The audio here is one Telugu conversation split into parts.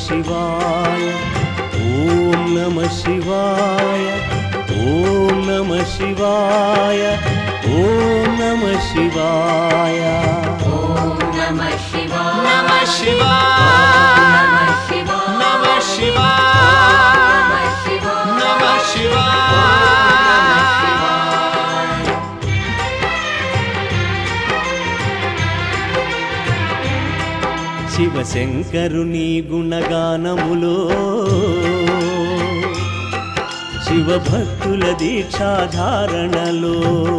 శివాయ ఓం నమ శివాయ ఓం నమ శివాయ ఓం నమ శివాయ నమ శివాయ నమ శివాయ నమ శివాయ నమ శివాయ నమ నమ శివాయ శివాయ శివశంకరుని గుణగానములో శివభక్తుల దీక్షాధారణలో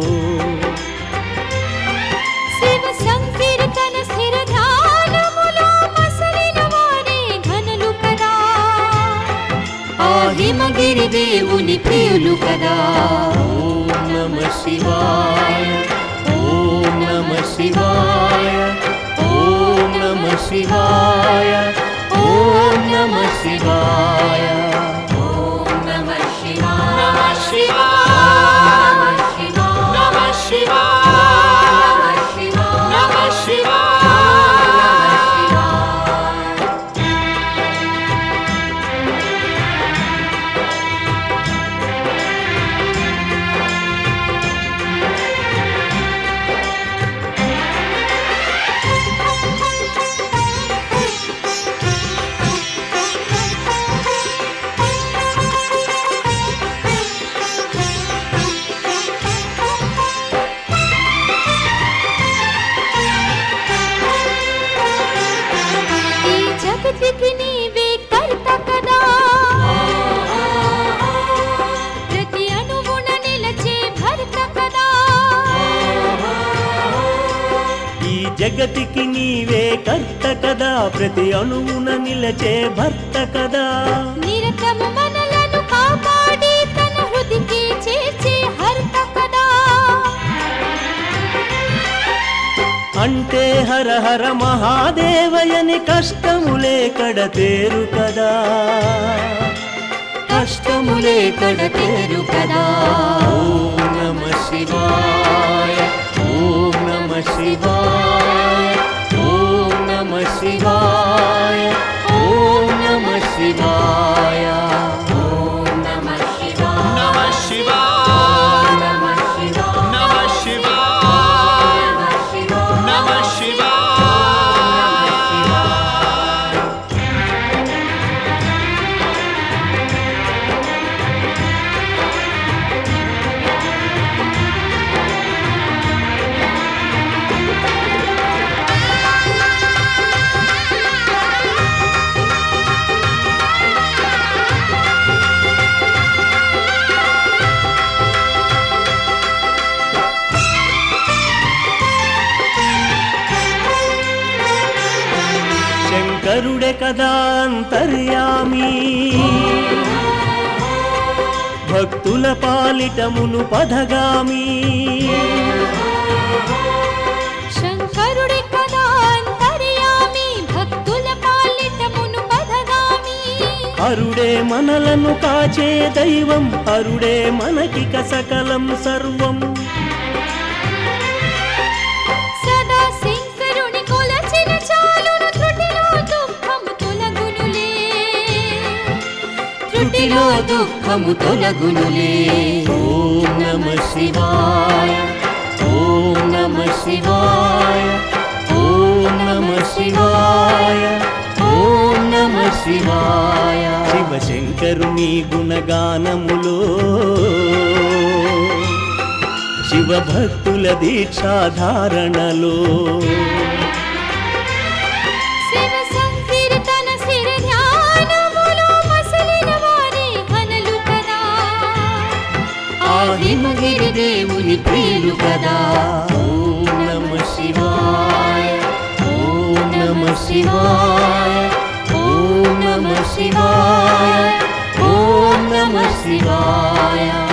శివ సంకీర్తన స్థిర ధ్యానములో మసలిన వారే ఘనులు కదా ఆ హిమగిరి దేవుని ప్రియులు కదా ఓం నమ శివాయ ఓం నమ శివాయ ఓం నమ శివాయ ఓం నమ శివాయ నమ శివాయ నమ శివాయ నమ నమ శివాయ శివాయ నమ నమ శివాయ శివాయ ఈ జగతికి నీవే కర్త కదా ప్రతి అణువున నిలచే భర్త కదా ఈ జగతికి నీవే కర్త కదా ప్రతి అణువున నిలచే భర్త కదా నిరతము మనలను కాపాడి తన హృదికి చేర్చే హర్త కదా అంటే హర హర మహాదేవయని కష్టములే కడతేరు కదా కష్టములే కడతేరు కదా ఓం నమ శివాయ ఓం నమ శివాయ ఓం నమ శివాయ ఓం నమ శివాయ నమ శివాయ నమ శివాయ నమ శివాయ నమ శివాయ నమ శివాయ శంకరుడే కదా అంతర్యామి భక్తుల పాలిటమును పదగామి శంకరుడి కదా అంతర్యామి భక్తుల పాలిటమును పదగామి అరుడే మనలను కాచే దైవం అరుడే మనకిక సకలం సర్వం సదా శంకరుని కొలచిన చాలును త్రుటిలో దుఃఖము తొలగునులే త్రుటిలో దుఃఖము తొలగునులే ఓం నమ శివాయ ఓం నమ శివాయ ఓం నమ శివాయ ఓం నమ శివాయ శివశంకరుని గుణగానములో శివభక్తుల దీక్షాధారణలో శివ సంకీర్తన స్థిర ధ్యానములో మసలిన వారే ఘనులు కదా ఆ హిమగిరి దేవుని ప్రియులు కదా ఓం నమ శివాయ ఓం నమ శివాయ ఓం నమ శివాయ ఓం నమ శివాయ